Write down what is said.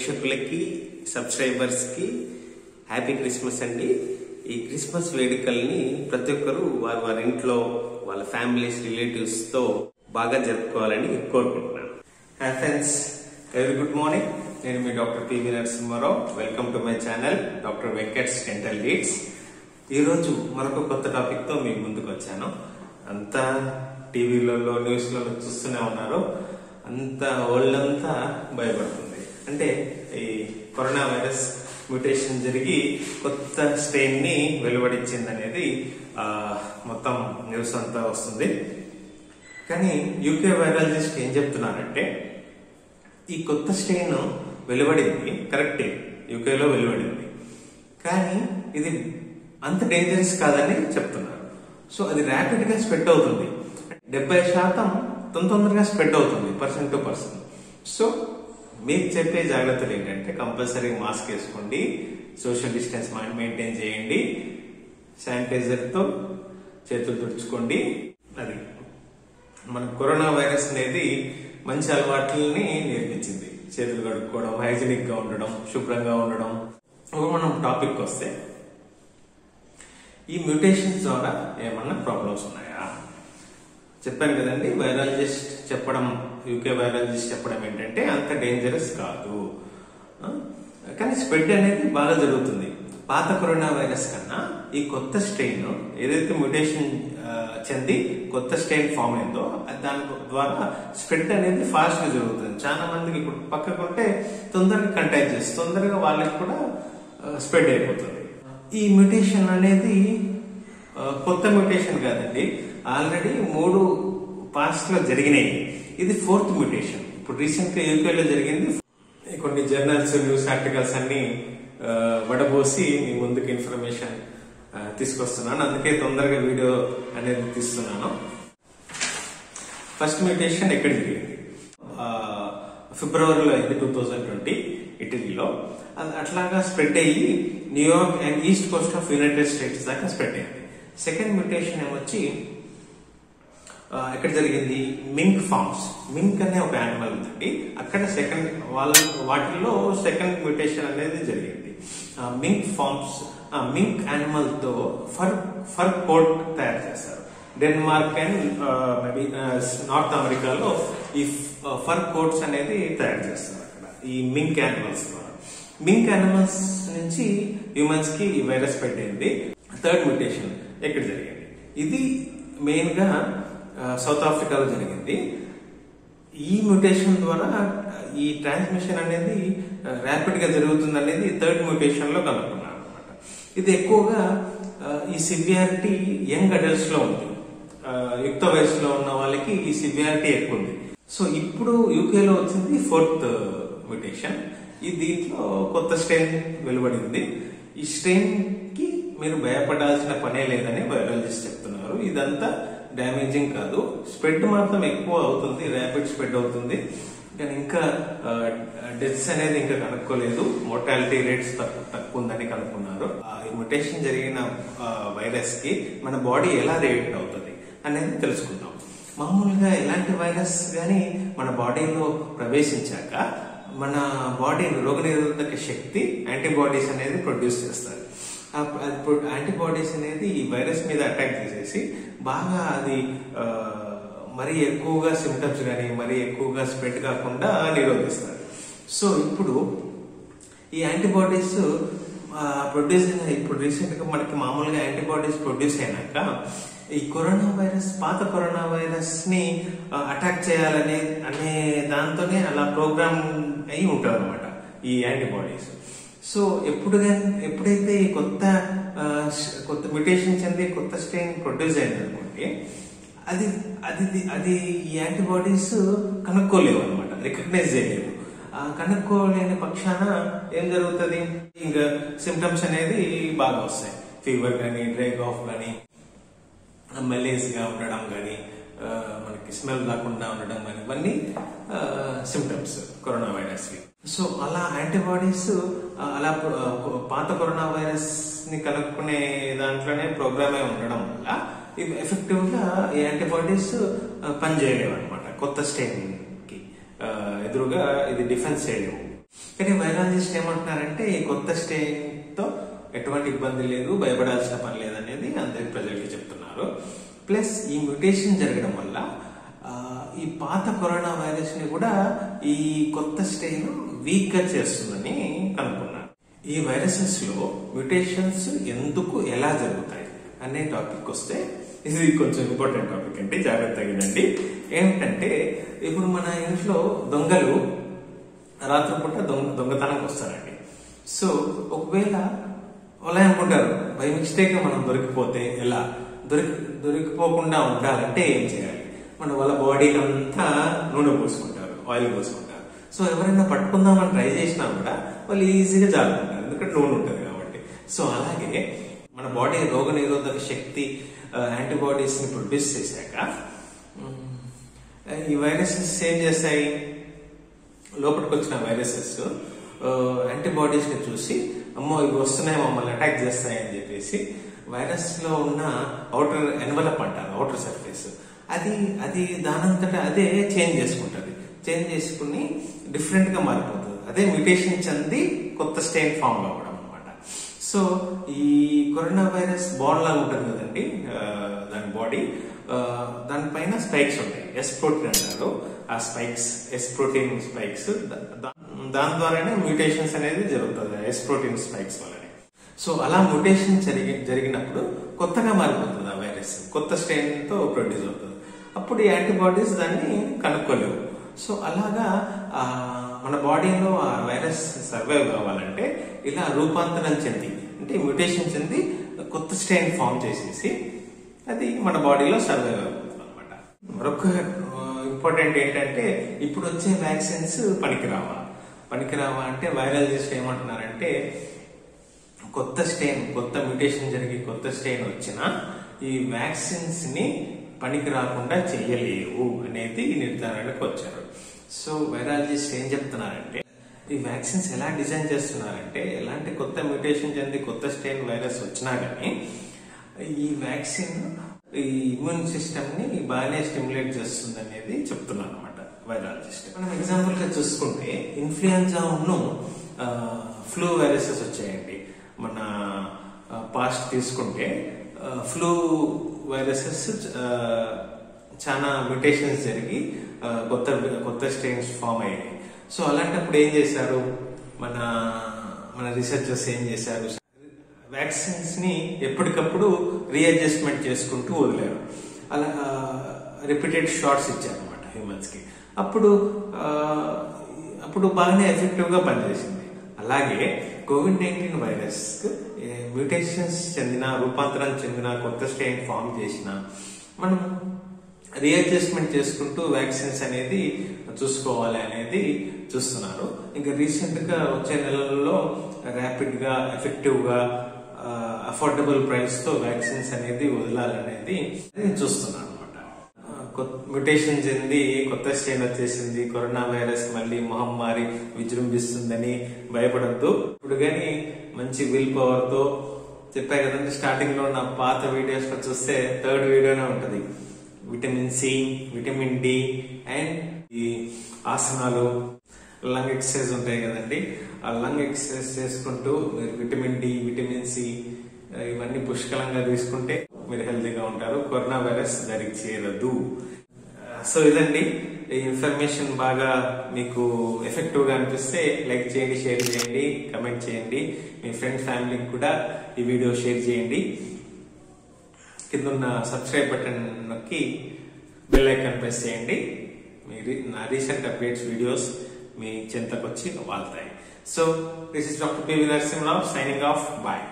ప్రేక్షకులకి సబ్స్క్రైబర్స్కి happy Christmas అండి ఈ క్రిస్మస్ వేడుకల్ని ప్రతి ఒక్కరూ వారి వారి ఇంట్లో వాళ్ళ ఫ్యామిలీస్ రిలేటివ్స్తో బాగా జరుపుకోవాలని కోరుకుంటున్నాను hi friends very good morning నేను మీ doctor P V Narasimha Rao welcome to my channel doctor Venkat's dental leads ఈరోజు మరొక కొత్త టాపిక్తో మీ ముందుకు వచ్చాను అంతా టీవీలలో న్యూస్లలో చూస్తూనే ఉన్నారు అంతా వరల్డ్ అంతా భయపడుతుంది అంటే ఈ కరోనా వైరస్ మ్యూటేషన్ జరిగి కొత్త స్ట్రెయిన్ ని వెలువడించింది అనేది ఆ, మొత్తం న్యూస్ అంతా వస్తుంది కానీ యూకే వైరాలజిస్ట్ ఏం చెప్తున్నారంటే ఈ కొత్త స్ట్రెయిన్ వెలువడింది కరెక్టే యూకేలో వెలువడింది కానీ ఇది అంత డేంజరస్ కాదని చెప్తున్నారు సో అది ర్యాపిడ్ గా స్ప్రెడ్ అవుతుంది డెబ్బై శాతం తొందర తొందరగా స్ప్రెడ్ అవుతుంది పర్సన్ టు పర్సన్ సో మీకు చెప్పే జాగ్రత్తలు ఏంటంటే కంపల్సరీ మాస్క్ వేసుకోండి సోషల్ డిస్టెన్స్ మెయింటైన్ చేయండి శానిటైజర్ తో చేతులు తుడుచుకోండి అది మన కరోనా వైరస్ అనేది మంచి అలవాట్లని నేర్పించింది చేతులు కడుక్కోవడం హైజీనిక్ గా ఉండడం శుభ్రంగా ఉండడం ఇప్పుడు మనం టాపిక్ వస్తే ఈ మ్యూటేషన్స్ ద్వారా ఏమన్నా ప్రాబ్లమ్స్ ఉన్నాయా చెప్పాను కదండి వైరాలజిస్ట్ చెప్పడం యూకే వైరాలజిస్ట్ చెప్పడం ఏంటంటే అంత డేంజరస్ కాదు ఆ? కానీ స్ప్రెడ్ అనేది బాగా జరుగుతుంది పాత కరోనా వైరస్ కన్నా ఈ కొత్త స్ట్రెయిన్ ఏదైతే మ్యూటేషన్ చెంది కొత్త స్ట్రెయిన్ ఫామ్ అయిందో అది దాని ద్వారా స్ప్రెడ్ అనేది ఫాస్ట్ గా జరుగుతుంది చాలా మందికి ఇప్పుడు పక్కకుంటే తొందరగా కంటాక్ట్ చేస్తుంది తొందరగా వాళ్ళకి కూడా స్ప్రెడ్ అయిపోతుంది ఈ మ్యూటేషన్ అనేది ఆ, కొత్త మ్యూటేషన్ కాదండి ఆల్రెడీ మూడు పాస్ట్ లో జరిగినాయి ఇది ఫోర్త్ మ్యూటేషన్ ఇప్పుడు రీసెంట్ గా యూకేలో జరిగింది కొన్ని జర్నల్స్ న్యూస్ ఆర్టికల్స్ అన్ని ఆ, వడబోసి మీ ముందుకు ఇన్ఫర్మేషన్ ఆ, తీసుకొస్తున్నాను అందుకే తొందరగా వీడియో అనేది తీస్తున్నాను ఫస్ట్ మ్యూటేషన్ ఎక్కడ జరిగింది ఆ, ఫిబ్రవరిలో అయింది టూ థౌజండ్ ట్వంటీ ఇటలీలో అది అట్లాగా స్ప్రెడ్ అయ్యి New York and east coast of United States దాకా స్ప్రెడ్ అయింది సెకండ్ మ్యూటేషన్ ఏమొచ్చి ఆ, ఎక్కడ జరిగింది మింక్ ఫార్మ్స్ మింక్ అనే ఒక యానిమల్ ఉందండి అక్కడ సెకండ్ వాళ్ళ వాటిల్లో సెకండ్ మ్యూటేషన్ అనేది జరిగింది ఆ, మింక్ ఫార్మ్స్ ఆ, మింక్ యానిమల్ తో ఫర్ ఫర్ కోట్ తయారు చేస్తారు డెన్మార్క్ అండ్ మేబీ నార్త్ అమెరికాలో ఈ ఫర్ కోట్స్ అనేది తయారు చేస్తారు అక్కడ ఈ మింక్ యానిమల్స్ ద్వారా మింక్ యానిమల్స్ నుంచి హ్యూమన్స్ కి ఈ వైరస్ పెట్టింది థర్డ్ మ్యూటేషన్ ఎక్కడ జరిగింది ఇది మెయిన్ గా ఆ, సౌత్ ఆఫ్రికాలో జరిగింది ఈ మ్యూటేషన్ ద్వారా ఈ ట్రాన్స్మిషన్ అనేది ర్యాపిడ్ గా జరుగుతుంది అనేది థర్డ్ మ్యూటేషన్ లో కనుక్కున్నారు అనమాట ఇది ఎక్కువగా ఆ, ఈ సివియారిటీ యంగ్ అడల్ట్స్ లో ఉంది ఆ, యుక్త వయసులో ఉన్న వాళ్ళకి ఈ సివియారిటీ ఎక్కువ ఉంది సో ఇప్పుడు యూకేలో వచ్చింది ఫోర్త్ మ్యూటేషన్ ఈ దీంట్లో కొత్త స్ట్రెయిన్ వెలువడింది ఈ స్ట్రెయిన్ కి మీరు భయపడాల్సిన పనే లేదని బయాలజిస్ట్ చెప్తున్నారు ఇదంతా డ్యామేజింగ్ కాదు స్ప్రెడ్ మాత్రం ఎక్కువ అవుతుంది ర్యాపిడ్ స్ప్రెడ్ అవుతుంది కానీ ఇంకా డెత్స్ అనేది ఇంకా కనుక్కోలేదు మోర్టాలిటీ రేట్స్ తక్కువ తక్కువ ఉందని కనుక్కున్నారు ఆ, ఈ మ్యుటేషన్ జరిగిన వైరస్ కి మన బాడీ ఎలా రియాక్ట్ అవుతుంది అనేది తెలుసుకుందాం మామూలుగా ఎలాంటి వైరస్ గాని మన బాడీలో ప్రవేశించాక మన బాడీ రోగనిరోధక శక్తి యాంటీబాడీస్ అనేది ప్రొడ్యూస్ చేస్తారు యాంటీబాడీస్ అనేది ఈ వైరస్ మీద అటాక్ చేసేసి బాగా అది ఆ, మరీ ఎక్కువగా సిమ్టమ్స్ కానీ మరీ ఎక్కువగా స్ప్రెడ్ కాకుండా నిరోధిస్తారు సో ఇప్పుడు ఈ యాంటీబాడీస్ ప్రొడ్యూస్ అయిన ఇప్పుడు రీసెంట్ గా మనకి మామూలుగా యాంటీబాడీస్ ప్రొడ్యూస్ అయినాక ఈ కరోనా వైరస్ పాత కరోనా వైరస్ ని అటాక్ చేయాలనే అనే దాంతోనే అలా ప్రోగ్రామ్ అయి ఉంటారు అనమాట ఈ యాంటీబాడీస్ సో ఎప్పుడు గాని ఎప్పుడైతే ఈ కొత్త ఆ, sh- కొత్త మ్యూటేషన్ చెంది కొత్త స్ట్రెయిన్ ప్రొడ్యూస్ అయింది అనుకోండి అది అది అది ఈ యాంటీబాడీస్ కనుక్కోలేవు అనమాట రికగ్నైజ్ చేయలేవు ఆ కనుక్కోలేని పక్షాన ఏం జరుగుతుంది ఇంకా సిమ్టమ్స్ అనేది బాగా వస్తాయి ఫీవర్ కానీ డ్రై కాఫ్ కానీ మెల్లేస్ గా ఉండడం కానీ మనకి స్మెల్ రాకుండా ఉండడం కానీ ఇవన్నీ సిమ్టమ్స్ కరోనా వైరస్ వి సో అలా యాంటీబాడీస్ అలా ఆ, పాత కరోనా వైరస్ ని కనుక్కునే దాంట్లోనే ప్రోగ్రామ్ అయి ఉండడం వల్ల ఇవి ఎఫెక్టివ్ గా ఈ యాంటీబాడీస్ పనిచేయలేవు అనమాట కొత్త స్టెయిన్ కి ఆ, ఎదురుగా ఇది డిఫెన్స్ చేయలేవు కానీ వైరాలజిస్ట్ ఏమంటున్నారంటే ఈ కొత్త స్ట్రెయిన్ తో ఎటువంటి ఇబ్బంది లేదు భయపడాల్సిన పని లేదనేది అందరికి ప్రజలకి చెప్తున్నారు ప్లస్ ఈ మ్యూటేషన్ జరగడం వల్ల ఆ, ఈ పాత కరోనా వైరస్ ని కూడా ఈ కొత్త స్ట్రెయిన్ వీక్ గా చేస్తుందని కనుక్కున్నారు ఈ వైరసెస్ లో మ్యూటేషన్స్ ఎందుకు ఎలా జరుగుతాయి అనే టాపిక్ వస్తే ఇది కొంచెం ఇంపార్టెంట్ టాపిక్ అండి జాగ్రత్తగా వినండి ఏమిటంటే ఇప్పుడు మన ఇంట్లో దొంగలు రాత్రిపూట దొంగ దొంగతనానికి వస్తారండి సో ఒకవేళ అలా అనుకుంటారు బై మిస్టేక్ మనం దొరికిపోతే ఎలా దొరికి దొరికిపోకుండా ఉండాలంటే ఏం చేయాలి మన వాళ్ళ బాడీకి అంతా నూనె పోసుకుంటారు ఆయిల్ పోసుకుంటారు సో ఎవరైనా పట్టుకుందామని ట్రై చేసినా కూడా వాళ్ళు ఈజీగా జారుకుంటారు ఎందుకంటే నూనె ఉంటుంది కాబట్టి సో అలాగే మన బాడీ రోగ నిరోధక శక్తి యాంటీబాడీస్ ని ప్రొడ్యూస్ చేశాక ఉమ్, ఈ వైరసెస్ ఏం చేస్తాయి లోపలికి వచ్చిన వైరసెస్ యాంటీబాడీస్ ని చూసి అమ్మో ఇవి వస్తున్నాయి మమ్మల్ని అటాక్ చేస్తాయి అని చెప్పేసి వైరస్ లో ఉన్న అవుటర్ ఎన్వలప్ అంటారు అవుటర్ సర్ఫేస్ అది అది దానంతటా అదే చేంజ్ చేసుకుంటది చేంజ్ చేసుకుని డిఫరెంట్ గా మారిపోతుంది అదే మ్యూటేషన్ చెంది కొత్త స్టెయిన్ ఫామ్ కావడం అనమాట సో ఈ కరోనా వైరస్ బాల్ లాగా ఉంటుంది కదండి ఆ, దాని బాడీ దానిపైన స్పైక్స్ ఉంటాయి ఎస్ ప్రోటీన్ అంటారు ఆ స్పైక్స్ ఎస్ ప్రోటీన్ స్పైక్స్ దాని ద్వారానే మ్యూటేషన్స్ అనేది జరుగుతుంది ఎస్ ప్రోటీన్ స్పైక్స్ వల్లనే సో అలా మ్యూటేషన్ జరిగి జరిగినప్పుడు కొత్తగా మారిపోతుంది ఆ వైరస్ కొత్త స్ట్రెయిన్ తో ప్రొడ్యూస్ అవుతుంది అప్పుడు ఈ యాంటీబాడీస్ దాన్ని కనుక్కోలేవు సో అలాగా ఆ, మన బాడీలో ఆ వైరస్ సర్వైవ్ కావాలంటే ఇలా రూపాంతరం చెంది అంటే మ్యూటేషన్ చెంది కొత్త స్ట్రెయిన్ ఫామ్ చేసేసి అది మన బాడీలో సర్వైవ్ అవుతుంది అనమాట మరొక ఇంపార్టెంట్ ఏంటంటే ఇప్పుడు వచ్చే వ్యాక్సిన్స్ పనికిరావా పనికిరావా అంటే వైరాలజిస్ట్ ఏమంటున్నారంటే కొత్త స్టెయిన్ కొత్త మ్యూటేషన్ జరిగి కొత్త స్టెయిన్ వచ్చినా ఈ వ్యాక్సిన్స్ ని పనికి రాకుండా చేయలేవు అనేది నిర్ధారణకు వచ్చారు సో వైరాలజిస్ట్ ఏం చెప్తున్నారంటే ఈ వ్యాక్సిన్స్ ఎలా డిజైన్ చేస్తున్నారంటే ఎలాంటి కొత్త మ్యూటేషన్ చెంది కొత్త స్టెయిన్ వైరస్ వచ్చినా గానీ ఈ వ్యాక్సిన్ ఈ ఇమ్యూన్ సిస్టమ్ ని బాగానే స్టిమ్యులేట్ చేస్తుంది అనేది చెప్తున్నారు అనమాట వైరాలజిస్ట్ మనం ఎగ్జాంపుల్ గా చూసుకుంటే ఇన్ఫ్లుయెన్జా ను ఫ్లూ వైరసెస్ వచ్చాయండి మన పాస్ట్ తీసుకుంటే ఫ్లూ వైరసెస్ చాలా మ్యూటేషన్స్ జరిగి ఆ, కొత్త కొత్త స్ట్రెయిన్స్ ఫామ్ అయ్యాయి సో అలాంటప్పుడు ఏం చేశారు మన మన రీసెర్చర్స్ ఏం చేశారు వ్యాక్సిన్స్ ని ఎప్పటికప్పుడు రీఅడ్జస్ట్మెంట్ చేసుకుంటూ వదిలారు అలా రిపీటెడ్ షాట్స్ ఇచ్చారు అనమాట హ్యూమన్స్ కి అప్పుడు ఆ, అప్పుడు బాగానే ఎఫెక్టివ్ గా పనిచేసింది అలాగే కోవిడ్ నైన్టీన్ వైరస్ మ్యూటేషన్స్ చెందిన రూపాంతరం చెందిన కొత్త స్ట్రెయిన్ ఫామ్ చేసిన మనం రీఅడ్జస్ట్మెంట్ చేసుకుంటూ వ్యాక్సిన్స్ అనేది చూసుకోవాలి అనేది చూస్తున్నారు ఇంకా రీసెంట్ గా వచ్చే నెలల్లో ర్యాపిడ్ గా ఎఫెక్టివ్ గా అఫోర్డబుల్ ప్రైస్ తో వ్యాక్సిన్స్ అనేది వదలాలనేది నేను చూస్తున్నాను అనమాట మ్యుటేషన్ చెంది కొత్త స్ట్రెయిన్ వచ్చేసింది కరోనా వైరస్ మళ్ళీ మహమ్మారి విజృంభిస్తుందని భయపడద్దు ఇప్పుడు కానీ మంచి విల్ పవర్ తో చెప్పా కదండి స్టార్టింగ్ లో నా పాత వీడియోస్ లో చూస్తే థర్డ్ వీడియోనే ఉంటది vitamin C vitamin D and ఈ ఆసనాలు లంగ్ ఎక్సర్సైజ్ ఉంటాయి కదండి ఆ లంగ్ ఎక్సర్సైజ్ చేసుకుంటూ మీరు విటమిన్ డి విటమిన్ సి ఇవన్నీ పుష్కలంగా తీసుకుంటే మీరు హెల్తీగా ఉంటారు కరోనా వైరస్ దరికి చేరదు సో ఇదండి ఈ ఇన్ఫర్మేషన్ బాగా మీకు ఎఫెక్టివ్ గా అనిపిస్తే లైక్ చేయండి షేర్ చేయండి కమెంట్ చేయండి మీ ఫ్రెండ్ ఫ్యామిలీకి కూడా ఈ వీడియో షేర్ చేయండి కింద ఉన్న సబ్స్క్రైబ్ బటన్ నొక్కి బెల్ ఐకాన్ ప్రెస్ చేయండి మీ రీ- నా రీసెంట్ అప్డేట్స్ వీడియోస్ మీ చెంతకు వచ్చి వాళ్తాయి so this is doctor PV Narasimharao signing off bye